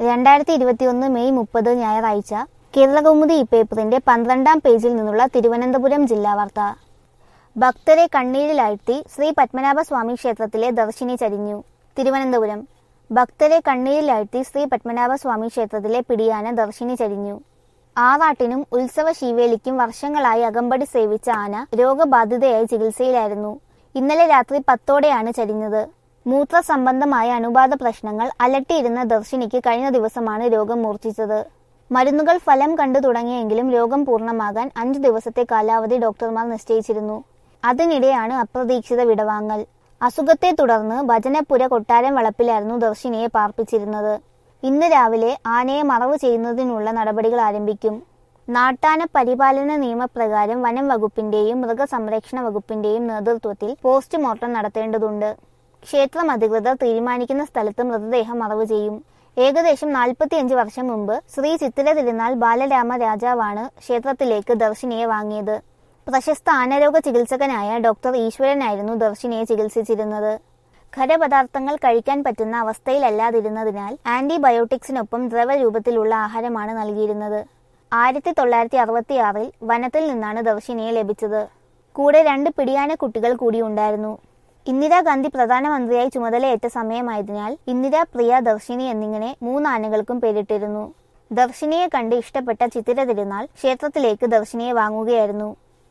രണ്ടായിരത്തി ഇരുപത്തിയൊന്ന് മെയ് മുപ്പത് ഞായറാഴ്ച കേരളകൗമുദി ഈ പേപ്പറിന്റെ പന്ത്രണ്ടാം പേജിൽ നിന്നുള്ള തിരുവനന്തപുരം ജില്ലാ വാർത്ത ഭക്തരെ കണ്ണീരിലാഴ്ത്തി ശ്രീ പത്മനാഭസ്വാമി ക്ഷേത്രത്തിലെ ദർശിനി ചരിഞ്ഞു തിരുവനന്തപുരം ഭക്തരെ കണ്ണീരിലാഴ്ത്തി ശ്രീ പത്മനാഭസ്വാമി ക്ഷേത്രത്തിലെ പിടിയാന ദർശിനി ചരിഞ്ഞു ആറാട്ടിനും ഉത്സവ ശീവേലിക്കും വർഷങ്ങളായി അകമ്പടി സേവിച്ച ആന രോഗബാധിതയായി ചികിത്സയിലായിരുന്നു ഇന്നലെ രാത്രി പത്തോടെയാണ് ചരിഞ്ഞത് മൂത്ര സംബന്ധമായ അണുബാധ പ്രശ്നങ്ങൾ അലട്ടിയിരുന്ന ദർശിനിക്ക് കഴിഞ്ഞ ദിവസമാണ് രോഗം മൂർച്ഛിച്ചത് മരുന്നുകൾ ഫലം കണ്ടു തുടങ്ങിയെങ്കിലും രോഗം പൂർണ്ണമാകാൻ അഞ്ചു ദിവസത്തെ കാലാവധി ഡോക്ടർമാർ നിശ്ചയിച്ചിരുന്നു അതിനിടെയാണ് അപ്രതീക്ഷിത വിടവാങ്ങൽ അസുഖത്തെ തുടർന്ന് ഭജനപുര കൊട്ടാരം വളപ്പിലായിരുന്നു ദർശിനിയെ പാർപ്പിച്ചിരുന്നത് ഇന്ന് രാവിലെ ആനയെ മറവ് ചെയ്യുന്നതിനുള്ള നടപടികൾ ആരംഭിക്കും നാട്ടാന പരിപാലന നിയമപ്രകാരം വനം വകുപ്പിന്റെയും മൃഗസംരക്ഷണ വകുപ്പിന്റെയും നേതൃത്വത്തിൽ പോസ്റ്റ്മോർട്ടം നടത്തേണ്ടതുണ്ട് ക്ഷേത്രം അധികൃതർ തീരുമാനിക്കുന്ന സ്ഥലത്ത് മൃതദേഹം മറവ് ചെയ്യും ഏകദേശം നാൽപ്പത്തിയഞ്ച് വർഷം മുമ്പ് ശ്രീ ചിത്തിര തിരുനാൾ ബാലരാമ രാജാവാണ് ക്ഷേത്രത്തിലേക്ക് ദർശിനിയെ വാങ്ങിയത് പ്രശസ്ത ആനരോഗ ചികിത്സകനായ ഡോക്ടർ ഈശ്വരനായിരുന്നു ദർശിനിയെ ചികിത്സിച്ചിരുന്നത് ഖരപദാർത്ഥങ്ങൾ കഴിക്കാൻ പറ്റുന്ന അവസ്ഥയിലല്ലാതിരുന്നതിനാൽ ആന്റിബയോട്ടിക്സിനൊപ്പം ദ്രവരൂപത്തിലുള്ള ആഹാരമാണ് നൽകിയിരുന്നത് ആയിരത്തി തൊള്ളായിരത്തി അറുപത്തിയാറിൽ വനത്തിൽ നിന്നാണ് ദർശിനിയെ ലഭിച്ചത് കൂടെ രണ്ട് പിടിയാന കുട്ടികൾ കൂടി ഉണ്ടായിരുന്നു ഇന്ദിരാഗാന്ധി പ്രധാനമന്ത്രിയായി ചുമതലയേറ്റ സമയമായതിനാൽ ഇന്ദിരാ പ്രിയ ദർശിനി എന്നിങ്ങനെ മൂന്ന് ആനകൾക്കും പേരിട്ടിരുന്നു ദർശിനിയെ കണ്ട് ഇഷ്ടപ്പെട്ട ചിത്തിര തിരുനാൾ ക്ഷേത്രത്തിലേക്ക് ദർശിനിയെ വാങ്ങുകയായിരുന്നു